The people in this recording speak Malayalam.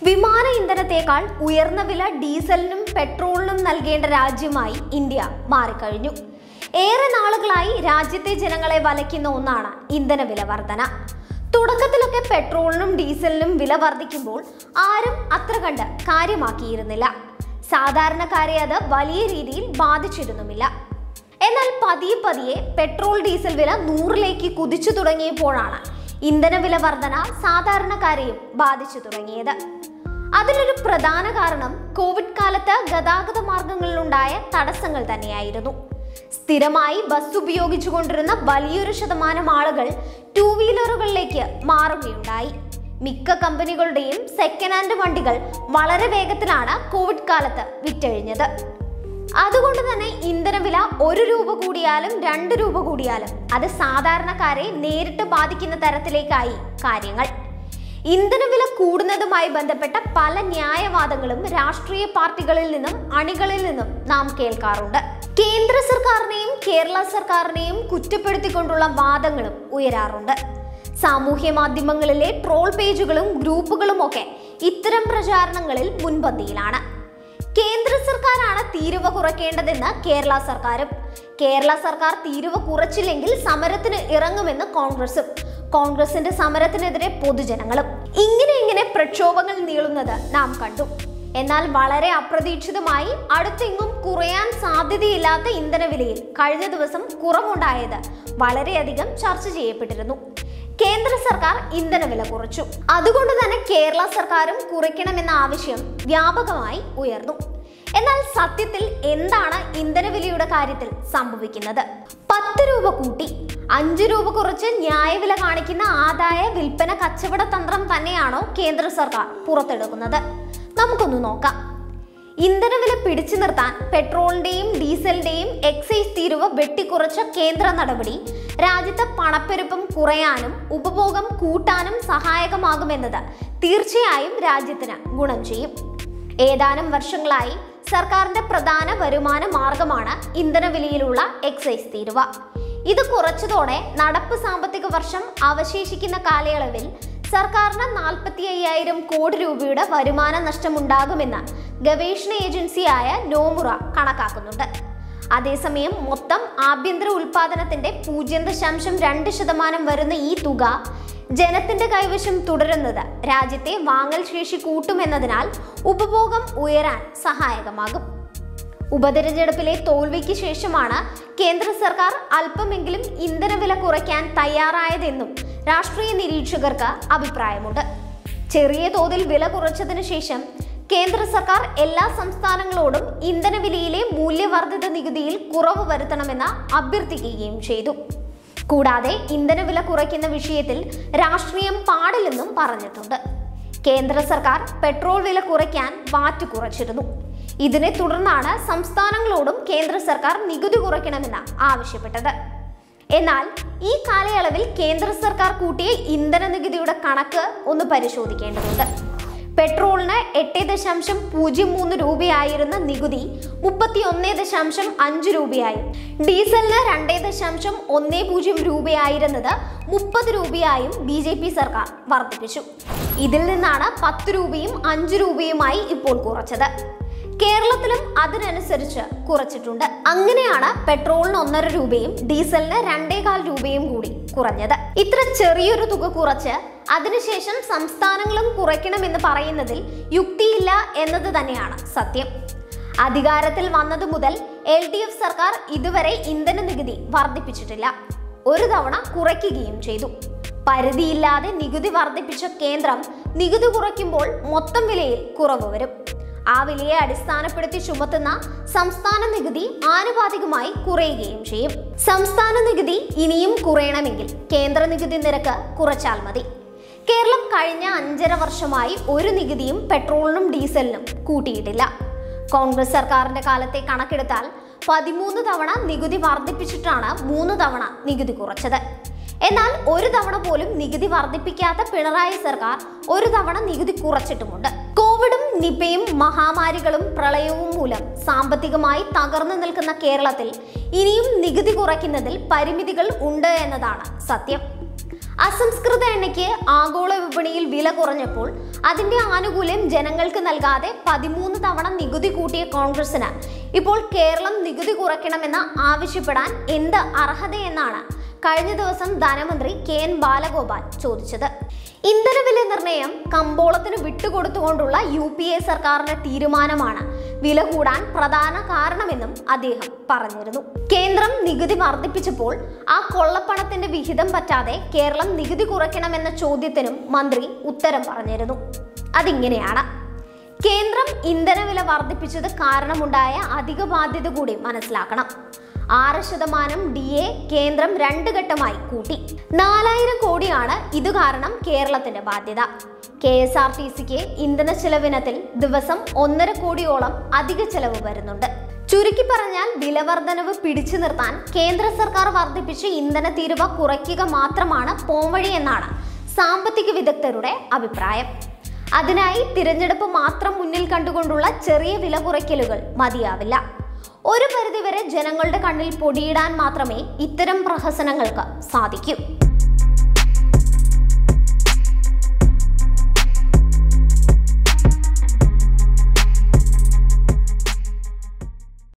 വിമാന ഇന്ധനത്തേക്കാൾ ഉയർന്ന വില ഡീസലിനും പെട്രോളിനും നൽകേണ്ട രാജ്യമായി ഇന്ത്യ മാറിക്കഴിഞ്ഞു ഏറെ നാളുകളായി രാജ്യത്തെ ജനങ്ങളെ വലയ്ക്കുന്ന ഒന്നാണ് ഇന്ധനവില വർധന തുടക്കത്തിലൊക്കെ പെട്രോളിനും ഡീസലിനും വില വർദ്ധിക്കുമ്പോൾ ആരും അത്ര കണ്ട് കാര്യമാക്കിയിരുന്നില്ല സാധാരണക്കാരെ അത് വലിയ രീതിയിൽ ബാധിച്ചിരുന്നുമില്ല എന്നാൽ പതിയെ പതിയെ പെട്രോൾ ഡീസൽ വില നൂറിലേക്ക് കുതിച്ചു തുടങ്ങിയപ്പോഴാണ് ഇന്ധനവില വർധന സാധാരണക്കാരെയും ബാധിച്ചു തുടങ്ങിയത് അതിനൊരു പ്രധാന കാരണം കോവിഡ് കാലത്ത് ഗതാഗത മാർഗങ്ങളിലുണ്ടായ തടസ്സങ്ങൾ തന്നെയായിരുന്നു സ്ഥിരമായി ബസ് ഉപയോഗിച്ചുകൊണ്ടിരുന്ന വലിയൊരു ശതമാനം ആളുകൾ ടൂ വീലറുകളിലേക്ക് മാറുകയുണ്ടായി മിക്ക കമ്പനികളുടെയും സെക്കൻഡ് ഹാൻഡ് വണ്ടികൾ വളരെ വേഗത്തിലാണ് കോവിഡ് കാലത്ത് വിറ്റഴിഞ്ഞത് അതുകൊണ്ട് തന്നെ ഇന്ധനവില ഒരു രൂപ കൂടിയാലും രണ്ട് രൂപ കൂടിയാലും അത് സാധാരണക്കാരെ നേരിട്ട് ബാധിക്കുന്ന തരത്തിലേക്കായി കാര്യങ്ങൾ ഇന്ധനവില കൂടുന്നതുമായി ബന്ധപ്പെട്ട പല ന്യായവാദങ്ങളും രാഷ്ട്രീയ പാർട്ടികളിൽ നിന്നും അണികളിൽ നിന്നും നാം കേൾക്കാറുണ്ട് കേന്ദ്ര സർക്കാരിനെയും കേരള സർക്കാരിനെയും കുറ്റപ്പെടുത്തിക്കൊണ്ടുള്ള വാദങ്ങളും ഉയരാറുണ്ട് സാമൂഹ്യ മാധ്യമങ്ങളിലെ ട്രോൾ പേജുകളും ഗ്രൂപ്പുകളും ഒക്കെ ഇത്തരം പ്രചാരണങ്ങളിൽ മുൻപന്തിയിലാണ് കേന്ദ്ര സർക്കാരാണ് തീരുവ കുറയ്ക്കേണ്ടതെന്ന് കേരള സർക്കാരും കേരള സർക്കാർ തീരുവ കുറച്ചില്ലെങ്കിൽ സമരത്തിന് ഇറങ്ങുമെന്ന് കോൺഗ്രസും കോൺഗ്രസിന്റെ സമരത്തിനെതിരെ പൊതുജനങ്ങളും ഇങ്ങനെ ഇങ്ങനെ പ്രക്ഷോഭങ്ങൾ നീളുന്നത് നാം കണ്ടു എന്നാൽ വളരെ അപ്രതീക്ഷിതമായി അടുത്തെങ്ങും കുറയാൻ സാധ്യതയില്ലാത്ത ഇന്ധനവിലയിൽ കഴിഞ്ഞ ദിവസം കുറവുണ്ടായത് വളരെയധികം ചർച്ച ചെയ്യപ്പെട്ടിരുന്നു കേന്ദ്ര സർക്കാർ ഇന്ധനവില കുറച്ചു അതുകൊണ്ട് തന്നെ കേരള സർക്കാരും കുറയ്ക്കണമെന്ന ആവശ്യം വ്യാപകമായി ഉയർന്നു എന്നാൽ സത്യത്തിൽ എന്താണ് ഇന്ധനവിലയുടെ കാര്യത്തിൽ സംഭവിക്കുന്നത് പത്ത് രൂപ കൂട്ടി അഞ്ച് രൂപ കുറച്ച് ന്യായവില കാണിക്കുന്ന ആദായ വിൽപ്പന കച്ചവട തന്ത്രം തന്നെയാണോ കേന്ദ്ര സർക്കാർ പുറത്തെടുക്കുന്നത് നമുക്കൊന്ന് നോക്കാം ഇന്ധനവില പിടിച്ചു നിർത്താൻ പെട്രോളിന്റെയും ഡീസലിന്റെയും എക്സൈസ് തീരുവ വെട്ടിക്കുറച്ച കേന്ദ്ര നടപടി രാജ്യത്ത് പണപ്പെരുപ്പം കുറയാനും ഉപഭോഗം കൂട്ടാനും സഹായകമാകുമെന്നത് തീർച്ചയായും രാജ്യത്തിന് ഗുണം ചെയ്യും ഏതാനും വർഷങ്ങളായി സർക്കാരിന്റെ പ്രധാന വരുമാന മാർഗമാണ് ഇന്ധനവിലയിലുള്ള എക്സൈസ് തീരുവ ഇത് കുറച്ചതോടെ നടപ്പ് സാമ്പത്തിക വർഷം അവശേഷിക്കുന്ന കാലയളവിൽ സർക്കാരിന് നാൽപ്പത്തി അയ്യായിരം കോടി രൂപയുടെ വരുമാന നഷ്ടമുണ്ടാകുമെന്ന് ഗവേഷണ ഏജൻസിയായ നോമുറ കണക്കാക്കുന്നുണ്ട് അതേസമയം മൊത്തം ആഭ്യന്തര ഉൽപാദനത്തിന്റെ പൂജ്യം ദശാംശം രണ്ട് ശതമാനം വരുന്ന ഈ തുക ജനത്തിന്റെ കൈവശം തുടരുന്നത് രാജ്യത്തെ വാങ്ങൽ ശേഷി കൂട്ടുമെന്നതിനാൽ ഉപഭോഗം ഉയരാൻ സഹായകമാകും ഉപതെരഞ്ഞെടുപ്പിലെ തോൽവിക്ക് ശേഷമാണ് കേന്ദ്ര സർക്കാർ അല്പമെങ്കിലും ഇന്ധനവില കുറയ്ക്കാൻ തയ്യാറായതെന്നും രാഷ്ട്രീയ നിരീക്ഷകർക്ക് അഭിപ്രായമുണ്ട് ചെറിയ തോതിൽ വില കുറച്ചതിനു ശേഷം കേന്ദ്ര സർക്കാർ എല്ലാ സംസ്ഥാനങ്ങളോടും ഇന്ധനവിലയിലെ മൂല്യവർദ്ധിത നികുതിയിൽ കുറവ് വരുത്തണമെന്ന് അഭ്യർത്ഥിക്കുകയും ചെയ്തു കൂടാതെ ഇന്ധനവില കുറയ്ക്കുന്ന വിഷയത്തിൽ രാഷ്ട്രീയം പാടില്ലെന്നും പറഞ്ഞിട്ടുണ്ട് കേന്ദ്ര സർക്കാർ പെട്രോൾ വില കുറയ്ക്കാൻ വാറ്റ് കുറച്ചിരുന്നു ഇതിനെ തുടർന്നാണ് സംസ്ഥാനങ്ങളോടും കേന്ദ്ര സർക്കാർ നികുതി കുറയ്ക്കണമെന്ന് ആവശ്യപ്പെട്ടത് എന്നാൽ ഈ കാലയളവിൽ കേന്ദ്ര സർക്കാർ കൂട്ടിയ ഇന്ധന നികുതിയുടെ കണക്ക് ഒന്ന് പരിശോധിക്കേണ്ടതുണ്ട് പെട്രോളിന് എട്ട് ദശാംശം പൂജ്യം മൂന്ന് രൂപയായിരുന്ന നികുതി മുപ്പത്തി ഒന്ന് ദശാംശം അഞ്ച് രൂപയായും ഡീസലിന് രണ്ട് ദശാംശം ഒന്ന് പൂജ്യം രൂപയായിരുന്നത് മുപ്പത് രൂപയായും ബി ജെ പി സർക്കാർ വർദ്ധിപ്പിച്ചു ഇതിൽ നിന്നാണ് പത്ത് രൂപയും അഞ്ച് രൂപയുമായി ഇപ്പോൾ കുറച്ചത് കേരളത്തിലും അതിനനുസരിച്ച് കുറച്ചിട്ടുണ്ട് അങ്ങനെയാണ് പെട്രോളിന് ഒന്നര രൂപയും ഡീസലിന് രണ്ടേകാൽ രൂപയും കൂടി കുറഞ്ഞത് ഇത്ര ചെറിയൊരു തുക കുറച്ച് അതിനുശേഷം സംസ്ഥാനങ്ങളും കുറയ്ക്കണമെന്ന് പറയുന്നതിൽ യുക്തിയില്ല എന്നത് തന്നെയാണ് സത്യം അധികാരത്തിൽ വന്നതു മുതൽ എൽ ഡി എഫ് സർക്കാർ ഇതുവരെ ഇന്ധന നികുതി വർദ്ധിപ്പിച്ചിട്ടില്ല ഒരു തവണ കുറയ്ക്കുകയും ചെയ്തു പരിധിയില്ലാതെ നികുതി വർദ്ധിപ്പിച്ച കേന്ദ്രം നികുതി കുറയ്ക്കുമ്പോൾ മൊത്തം വിലയിൽ കുറവ് വരും ആ വിലയെ അടിസ്ഥാനപ്പെടുത്തി ചുമത്തുന്ന സംസ്ഥാന നികുതി ആനുപാതികമായി കുറയുകയും ചെയ്യും സംസ്ഥാന നികുതി ഇനിയും കുറയണമെങ്കിൽ കേന്ദ്ര നികുതി നിരക്ക് കുറച്ചാൽ മതി കേരളം കഴിഞ്ഞ അഞ്ചര വർഷമായി ഒരു നികുതിയും പെട്രോളിനും ഡീസലിനും കൂട്ടിയിട്ടില്ല കോൺഗ്രസ് സർക്കാരിന്റെ കാലത്തെ കണക്കെടുത്താൽ പതിമൂന്ന് തവണ നികുതി വർദ്ധിപ്പിച്ചിട്ടാണ് മൂന്ന് തവണ നികുതി കുറച്ചത് എന്നാൽ ഒരു തവണ പോലും നികുതി വർദ്ധിപ്പിക്കാത്ത പിണറായി സർക്കാർ ഒരു തവണ നികുതി കുറച്ചിട്ടുമുണ്ട് കോവിഡും നിപയും മഹാമാരികളും പ്രളയവും മൂലം സാമ്പത്തികമായി തകർന്നു നിൽക്കുന്ന കേരളത്തിൽ ഇനിയും നികുതി കുറയ്ക്കുന്നതിൽ പരിമിതികൾ ഉണ്ട് എന്നതാണ് സത്യം അസംസ്കൃത എണ്ണയ്ക്ക് ആഗോള വിപണിയിൽ വില വില കുറഞ്ഞപ്പോൾ അതിന്റെ ആനുകൂല്യം ജനങ്ങൾക്ക് നൽകാതെ പതിമൂന്ന് തവണ നികുതി കൂട്ടിയ കോൺഗ്രസിന് ഇപ്പോൾ കേരളം നികുതി കുറയ്ക്കണമെന്ന് ആവശ്യപ്പെടാൻ എന്ത് അർഹതയെന്നാണ് കഴിഞ്ഞ ദിവസം ധനമന്ത്രി കെ എൻ ബാലഗോപാൽ ചോദിച്ചത് ഇന്ധനവില നിർണയം കമ്പോളത്തിന് വിട്ടുകൊടുത്തുകൊണ്ടുള്ള യു പി എ സർക്കാരിന്റെ തീരുമാനമാണ് വില കൂടാൻ പ്രധാന കാരണമെന്നും അദ്ദേഹം പറഞ്ഞിരുന്നു കേന്ദ്രം നികുതി വർദ്ധിപ്പിച്ചപ്പോൾ ആ കൊള്ളപ്പണത്തിന്റെ വിഹിതം പറ്റാതെ കേരളം നികുതി കുറയ്ക്കണമെന്ന ചോദ്യത്തിനും മന്ത്രി ഉത്തരം പറഞ്ഞിരുന്നു അതിങ്ങനെയാണ് കേന്ദ്രം ഇന്ധനവില വർദ്ധിപ്പിച്ചത് കാരണമുണ്ടായ അധിക ബാധ്യത കൂടി മനസ്സിലാക്കണം ആറ് ശതമാനം ഡി എ കേന്ദ്രം രണ്ട് ഘട്ടമായി കൂട്ടി നാലായിരം കോടിയാണ് ഇത് കാരണം കേരളത്തിന്റെ ബാധ്യത കെ എസ് ആർ ടി സിക്ക് ഇന്ധന ചെലവിനത്തിൽ ദിവസം ഒന്നര കോടിയോളം അധിക ചെലവ് വരുന്നുണ്ട് ചുരുക്കി പറഞ്ഞാൽ വിലവർധനവ് പിടിച്ചു നിർത്താൻ കേന്ദ്ര സർക്കാർ വർദ്ധിപ്പിച്ച് ഇന്ധന തീരുവ കുറയ്ക്കുക മാത്രമാണ് പോംവഴി എന്നാണ് സാമ്പത്തിക വിദഗ്ധരുടെ അഭിപ്രായം അതിനായി തിരഞ്ഞെടുപ്പ് മാത്രം മുന്നിൽ കണ്ടുകൊണ്ടുള്ള ചെറിയ വില കുറയ്ക്കലുകൾ മതിയാവില്ല ഒരു പരിധിവരെ ജനങ്ങളുടെ കണ്ണിൽ പൊടിയിടാൻ മാത്രമേ ഇത്തരം പ്രഹസനങ്ങൾക്ക് സാധിക്കൂ